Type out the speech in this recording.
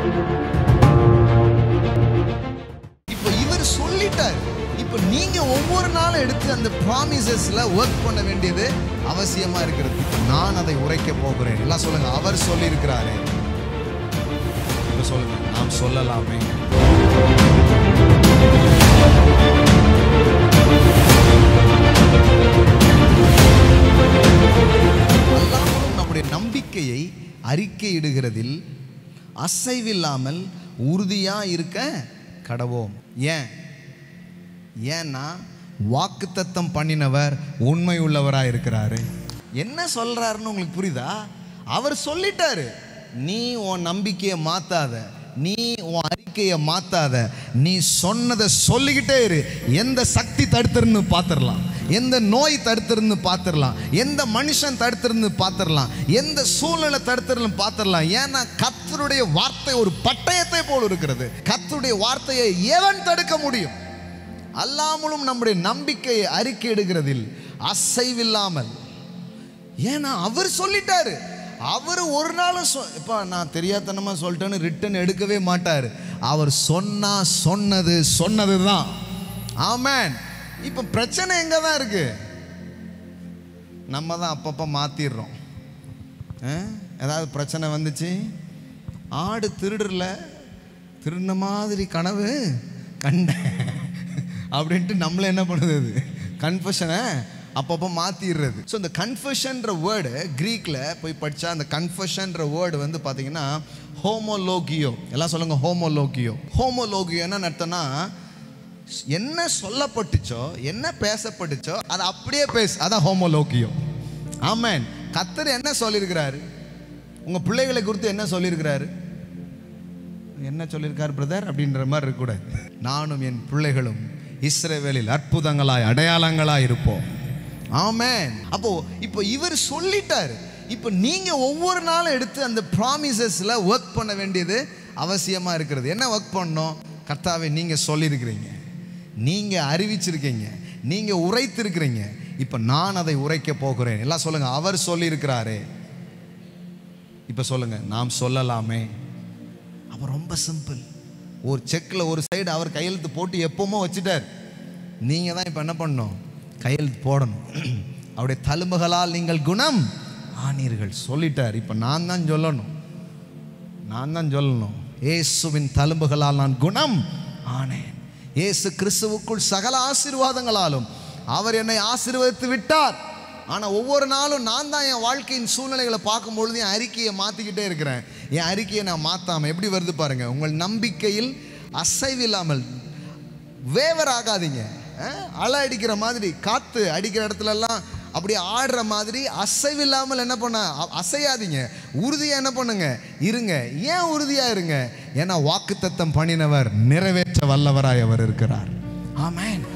இப்போ இவர் சொல்லிட்டார் இப்போ நீங்க ஒவ்வொரு நாளும் எடுத்து அந்த ப்ராமிசஸ்ல ஒர்க் பண்ண வேண்டியது அவசியமா இருக்கிறது நான் அதை உரைக்க போகிறேன் எல்லாம் சொல்லுங்க அவர் சொல்லி இருக்கிறாரு இப்ப சொல்லுங்க நாம் சொல்லலாமே அல்லாமலும் நம்முடைய நம்பிக்கையை அறிக்கையிடுகிறதில் அசைவில்லாமல் உறுதியா இருக்க கடவோம் ஏன் ஏன்னா வாக்குத்தத்தம் பண்ணினவர் உண்மை உள்ளவரா இருக்கிறாரு என்ன சொல்றாருன்னு உங்களுக்கு புரியுதா அவர் சொல்லிட்டாரு நீ உன் நம்பிக்கையை மாத்தாத நீ உன் அறிக்கையை மாத்தாத நீ சொன்னதை சொல்லிக்கிட்டே இரு எந்த சக்தி தடுத்துருந்து பார்த்துடலாம் எந்த நோய் தடுத்திருந்து பார்த்துடலாம் எந்த மனுஷன் தடுத்திருந்து பார்த்துடலாம் எந்த சூழ்நிலை தடுத்திருந்து பார்த்துடலாம் ஏன்னா கத்தருடைய வார்த்தை ஒரு பட்டயத்தை போல் இருக்கிறது கத்தருடைய வார்த்தையை எவன் தடுக்க முடியும் அல்லாமலும் நம்முடைய நம்பிக்கையை அறிக்கையிடுகிறதில் அசைவில்லாமல் ஏன்னா அவர் சொல்லிட்டாரு அவர் ஒரு நாளும் சொ இப்போ நான் தெரியாதனமா சொல்லிட்டேன்னு ரிட்டன் எடுக்கவே மாட்டார் அவர் சொன்னா சொன்னது சொன்னது தான் ஆமேன் இப்போ பிரச்சனை எங்கே தான் இருக்கு நம்ம தான் அப்பப்போ மாற்றிடுறோம் ஏதாவது பிரச்சனை வந்துச்சு ஆடு திருடுறல திருடின மாதிரி கனவு கண்டேன் அப்படின்ட்டு நம்மள என்ன பண்ணுது அது கன்ஃபஷனை அப்பப்போ மாற்றிடுறது ஸோ இந்த கன்ஃபஷன்ற வேர்டு க்ரீக்கில் போய் படித்தா அந்த கன்ஃபஷன்ற வேர்டு வந்து பார்த்தீங்கன்னா ஹோமோலோகியோ எல்லாம் சொல்லுங்க ஹோமோலோகியோ ஹோமோலோகியோ என்ன அர்த்தம்னா என்ன சொல்லப்பட்டுச்சோ என்ன பேசப்பட்டுச்சோ அதை அப்படியே பேசு அதான் ஹோமோலோகியோ ஆமேன் கத்தர் என்ன சொல்லியிருக்கிறாரு உங்கள் பிள்ளைகளை குறித்து என்ன சொல்லியிருக்கிறாரு என்ன சொல்லியிருக்கார் பிரதர் அப்படின்ற மாதிரி இருக்கக்கூடாது நானும் என் பிள்ளைகளும் இஸ்ரவேலில் அற்புதங்களாய் அடையாளங்களாய் இருப்போம் ஆமென் அப்போ இப்போ இவர் சொல்லிட்டாரு இப்போ நீங்க ஒவ்வொரு நாளும் எடுத்து அந்த ப்ராமிசஸ்ல ஒர்க் பண்ண வேண்டியது அவசியமா இருக்கிறது என்ன ஒர்க் பண்ணோம் கர்த்தாவே நீங்க சொல்லியிருக்கிறீங்க நீங்க அறிவிச்சிருக்கீங்க நீங்க உரைத்திருக்கிறீங்க இப்போ நான் அதை உரைக்க போகிறேன் எல்லாம் சொல்லுங்க அவர் சொல்லியிருக்கிறாரே இப்போ சொல்லுங்க நாம் சொல்லலாமே அவர் ரொம்ப சிம்பிள் ஒரு செக்கில் ஒரு சைடு அவர் கையெழுத்து போட்டு எப்பவுமே வச்சுட்டார் நீங்கள் தான் இப்போ என்ன பண்ணணும் கையெழுத்து போடணும் அவருடைய தழும்புகளால் நீங்கள் குணம் ஆனீர்கள் சொல்லிட்டார் இப்போ நான் தான் சொல்லணும் நான் தான் சொல்லணும் இயேசுவின் தழும்புகளால் நான் குணம் ஆனேன் இயேசு கிறிஸ்துவுக்குள் சகல ஆசீர்வாதங்களாலும் அவர் என்னை ஆசீர்வதித்து விட்டார் ஆனால் ஒவ்வொரு நாளும் நான் தான் என் வாழ்க்கையின் சூழ்நிலைகளை பார்க்கும்பொழுது என் அறிக்கையை மாற்றிக்கிட்டே இருக்கிறேன் என் அறிக்கையை நான் மாற்றாமல் எப்படி வருது பாருங்க உங்கள் நம்பிக்கையில் அசைவில்லாமல் வேவர் ஆகாதீங்க அஹ், அலை அடிக்கிற மாதிரி காற்று அடிக்கிற இடத்துலலாம் அப்படியே ஆடுற மாதிரி அசைவில்லாமல் என்ன பண்ண அ- அசையாதீங்க உறுதியாக என்ன பண்ணுங்க இருங்க ஏன் உறுதியாக இருங்க ஏன்னா வாக்குத்தத்தம் பண்ணினவர் நிறைவேற்ற வல்லவராய் அவர் இருக்கிறார் ஆமென்